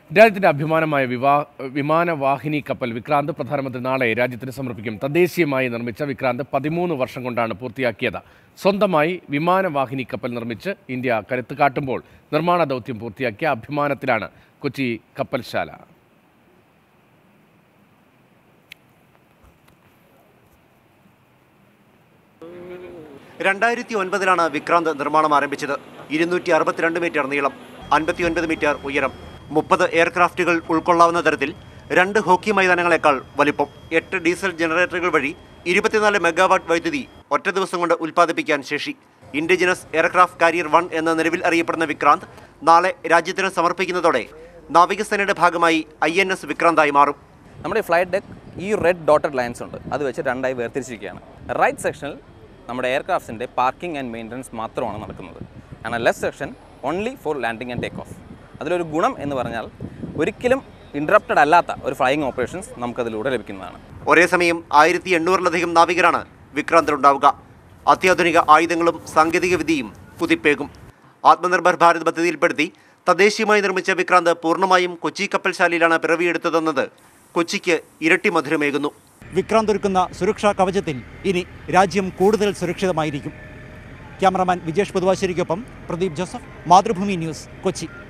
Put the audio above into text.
രാജ്യത്തിന്റെ അഭിമാനമായ വിവാ വിമാനവാഹിനി കപ്പൽ വിക്രാന്ത് പ്രധാനമന്ത്രി നാളെ രാജ്യത്തിന് സമർപ്പിക്കും തദ്ദേശീയമായി നിർമ്മിച്ച വിക്രാന്ത് പതിമൂന്ന് വർഷം കൊണ്ടാണ് പൂർത്തിയാക്കിയത് സ്വന്തമായി വിമാനവാഹിനി കപ്പൽ നിർമ്മിച്ച് ഇന്ത്യ കരുത്ത് കാട്ടുമ്പോൾ നിർമ്മാണ ദൗത്യം പൂർത്തിയാക്കിയ അഭിമാനത്തിലാണ് കൊച്ചി കപ്പൽശാല രണ്ടായിരത്തി ഒൻപതിലാണ് വിക്രാന്ത് നിർമ്മാണം ആരംഭിച്ചത് ഇരുന്നൂറ്റി അറുപത്തിരണ്ട് മീറ്റർ നീളം അൻപത്തിയൊൻപത് മീറ്റർ ഉയരം മുപ്പത് എയർക്രാഫ്റ്റുകൾ ഉൾക്കൊള്ളാവുന്ന തരത്തിൽ രണ്ട് ഹോക്കി മൈതാനങ്ങളെക്കാൾ വലിപ്പം എട്ട് ഡീസൽ ജനറേറ്ററുകൾ വഴി ഇരുപത്തിനാല് മെഗാവാട്ട് വൈദ്യുതി ഒറ്റ ദിവസം കൊണ്ട് ഉൽപ്പാദിപ്പിക്കാൻ ശേഷി ഇൻഡിജിനസ് എയർക്രാഫ്റ്റ് കാരിയർ വൺ എന്ന നിലവിൽ അറിയപ്പെടുന്ന വിക്രാന്ത് നാളെ രാജ്യത്തിന് സമർപ്പിക്കുന്നതോടെ നാവികസേനയുടെ ഭാഗമായി ഐ എൻ എസ് വിക്രാന്തായി മാറും നമ്മുടെ ഈ ഫ്ലൈറ്റ് ഡെക്ക് ഈ റെഡ് ഡോട്ടഡ് ലൈൻസ് ഉണ്ട് അത് വെച്ച് രണ്ടായി വേർതിരിച്ചിരിക്കുകയാണ് റൈറ്റ് സെക്ഷനിൽ നമ്മുടെ എയർക്രാഫ്റ്റ്സിൻ്റെ പാർക്കിംഗ് ആൻഡ് മെയിൻ്റനൻസ് മാത്രമാണ് നടക്കുന്നത് എന്നാൽ left section only for landing and take off അതിലൊരു ഗുണം എന്ന് പറഞ്ഞാൽ ഒരിക്കലും ഇൻറ്ററപ്റ്റഡ് അല്ലാത്ത ഒരു ഫ്ലൈയിങ് ഓപ്പറേഷൻസ് നമുക്കതിലൂടെ ലഭിക്കുന്നതാണ് ഒരേ സമയം ആയിരത്തി എണ്ണൂറിലധികം നാവികരാണ് വിക്രാന്തിലുണ്ടാവുക അത്യാധുനിക ആയുധങ്ങളും സാങ്കേതിക വിദ്യയും കുതിപ്പേകും ആത്മനിർഭർ ഭാരത് പദ്ധതിയിൽപ്പെടുത്തി തദ്ദേശീയമായി നിർമ്മിച്ച വിക്രാന്ത് പൂർണ്ണമായും കൊച്ചി കപ്പൽശാലയിലാണ് പിറവിയെടുത്തതെന്നത് കൊച്ചിക്ക് ഇരട്ടി മധുരമേകുന്നു വിക്രാന്ത് ഒരുക്കുന്ന സുരക്ഷാ കവചത്തിൽ ഇനി രാജ്യം കൂടുതൽ സുരക്ഷിതമായിരിക്കും ക്യാമറമാൻ വിജേഷ് പൊതുവാശ്ശേരിക്കൊപ്പം പ്രദീപ് ജോസഫ് മാതൃഭൂമി ന്യൂസ് കൊച്ചി